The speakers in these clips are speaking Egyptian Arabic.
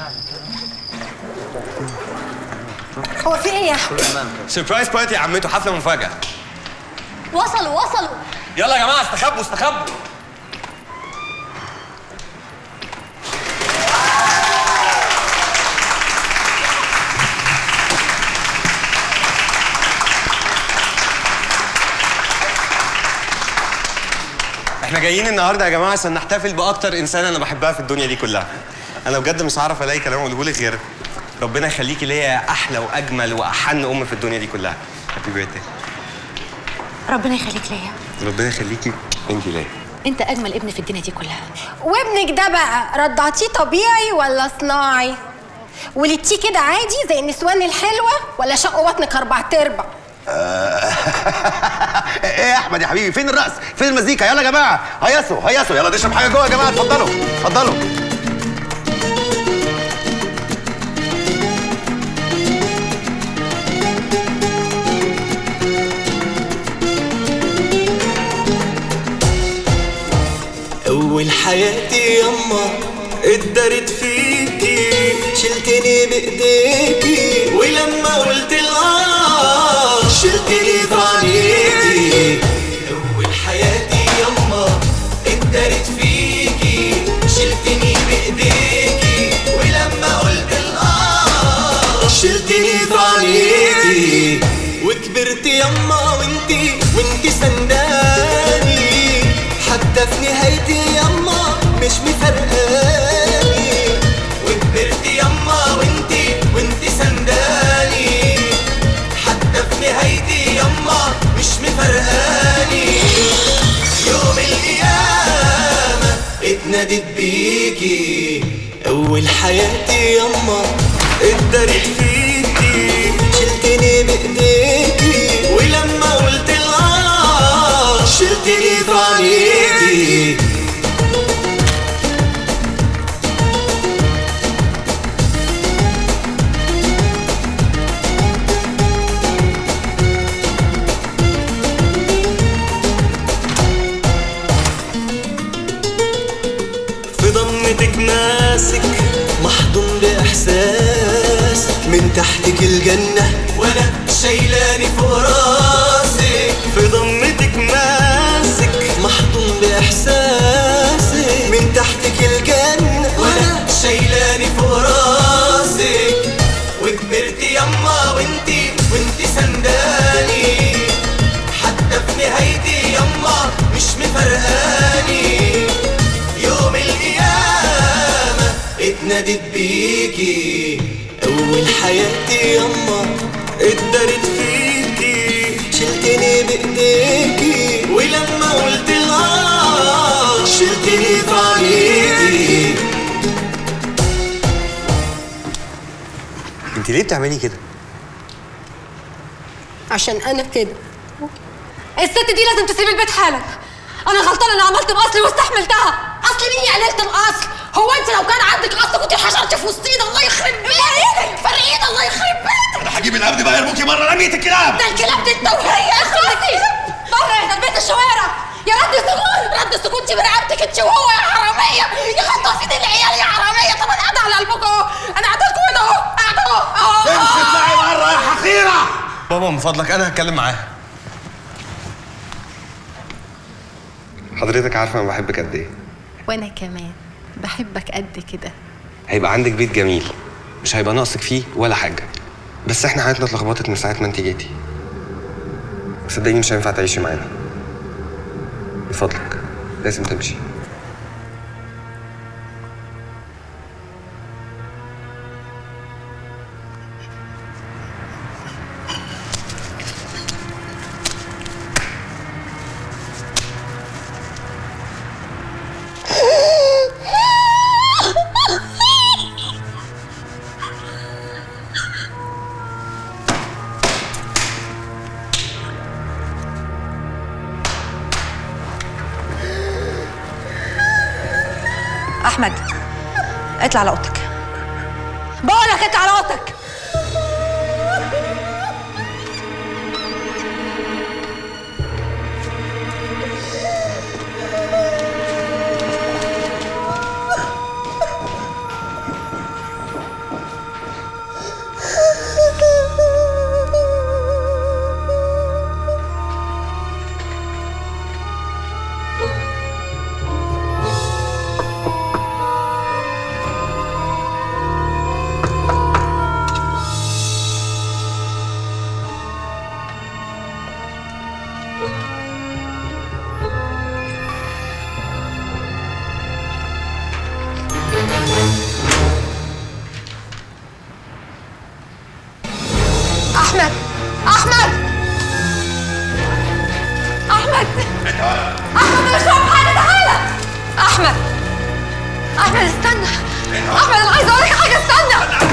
هو في ايه يا احمد سربرايز بارتي يا عمته حفله مفاجاه وصلوا وصلوا يلا يا جماعه استخبوا استخبوا احنا جايين النهارده يا جماعه عشان نحتفل باكتر انسانه انا بحبها في الدنيا دي كلها انا بجد مش هعرف الاقي كلام اقوله لك غير ربنا يخليكي ليا يا احلى واجمل واحن ام في الدنيا دي كلها هابي بيرثدي ربنا يخليك ليا ربنا يخليكي انت ليا انت اجمل ابن في الدنيا دي كلها وابنك ده بقى رضعتيه طبيعي ولا صناعي ولدتيه كده عادي زي النسوان الحلوه ولا شقوا بطنك اربع تربع ايه يا احمد يا حبيبي فين الرقص فين المزيكا يلا يا جماعه هيصوا هيصوا يلا نشرب حاجه جوه يا جماعه اتفضلوا اتفضلوا أول حياتي يما اتدارت فيكي شلتني بإيديكي ولما قلت الآه شلتني في عينيكي أول حياتي يما اتدارت فيكي شلتني بإيديكي ولما قلت الآه شلتني في عينيكي وكبرت يما وانتي وانتي سنداني حتى في نهايتي يما مش مفرقاني وكبرت يما وانتي وانتي سنداني حتى في نهايتي يما مش مفرقاني يوم القيامة اتنادت بيكي أول حياتي يما اتدارت فيكي شلتني بإيديكي ولما قلت الآه شلتني في عينيكي في ضمتك ماسك محضون بإحساس من تحتك الجنة وأنا شايلاني فوق راسك في ضمتك ماسك محضون بإحساسك من تحتك الجنة وأنا شايلاني فوق راسك وكبرت يما وانتي وانتي سنداني حتى في نهايتي يما مش مفرقاني يوم القيامة اتنادت بيكي أول حياتي يما اتدارت فيكي شلتني بإيديكي ولما قلت الآه شلتني في عينيكي انت ليه بتعملي كده عشان انا كده الست دي لازم تسيب البيت حالا انا غلطانه انا عملت باصلي واستحملتها اصل مين يا قليله الاصل هو انت لو كان عندك اصل كنت حشرتي في وسطينا الله يخرب بيتك فرقينا الله يخرب بيتك انا هجيب الابد بقى يرموكي بره رمية الكلاب ده الكلاب دي انت وهي اخرتي بره يا بيت الشوارع يا رد السكون رد السكون دي برقبتك انت وهو يا حراميه يا خطافين العيال يا حراميه طب انا قاعده على قلبكم اهو انا قاعده لكم هنا اهو قاعده اهو اهو امشي اطلعي بره يا حقيره بابا من فضلك انا هتكلم معاها حضرتك عارفه انا بحبك قد ايه وانا كمان بحبك قد كده هيبقى عندك بيت جميل مش هيبقى ناقصك فيه ولا حاجه بس احنا حياتنا اتلخبطت من ساعه ما انت جيتي صدقيني مش هينفع تعيشي معانا من فضلك لازم تمشي احمد اطلع على اوضتك بقول لك انت على اوضتك احمد احمد احمد انا مش فاهم حاجه تعالى احمد احمد استنى احمد انا عايزه اقول لك حاجه استنى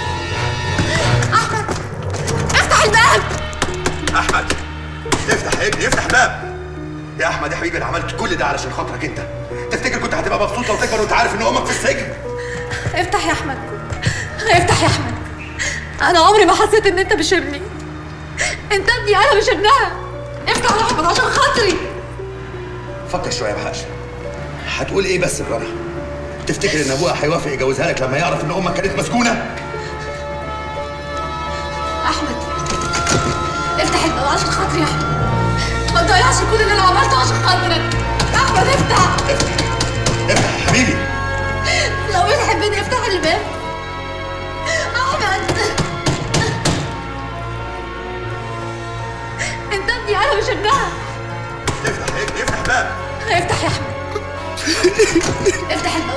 احمد افتح الباب احمد افتح يا ابني افتح باب يا احمد يا حبيبي انا عملت كل ده علشان خاطرك انت تفتكر كنت هتبقى مبسوط لو تكبر وانت عارف ان امك في السجن افتح يا احمد افتح يا احمد انا عمري ما حسيت ان انت مش ابني انت ابني انا مش ابنها افتح يا احمد عشان خاطري فكر شويه يا بهاش هتقول ايه بس لرنا تفتكر ان ابوها هيوافق يجوزها لك لما يعرف ان امك كانت مسجونه احمد افتح الباب عشان خاطري يا احمد ما تضيعش كل اللي انا عملته عشان خاطرك احمد افتح افتح يا حبيبي لو بتحبني افتح الباب احمد انت ابني انا مش ابنها افتح يا ابني افتح باب افتح يا احمد افتح الباب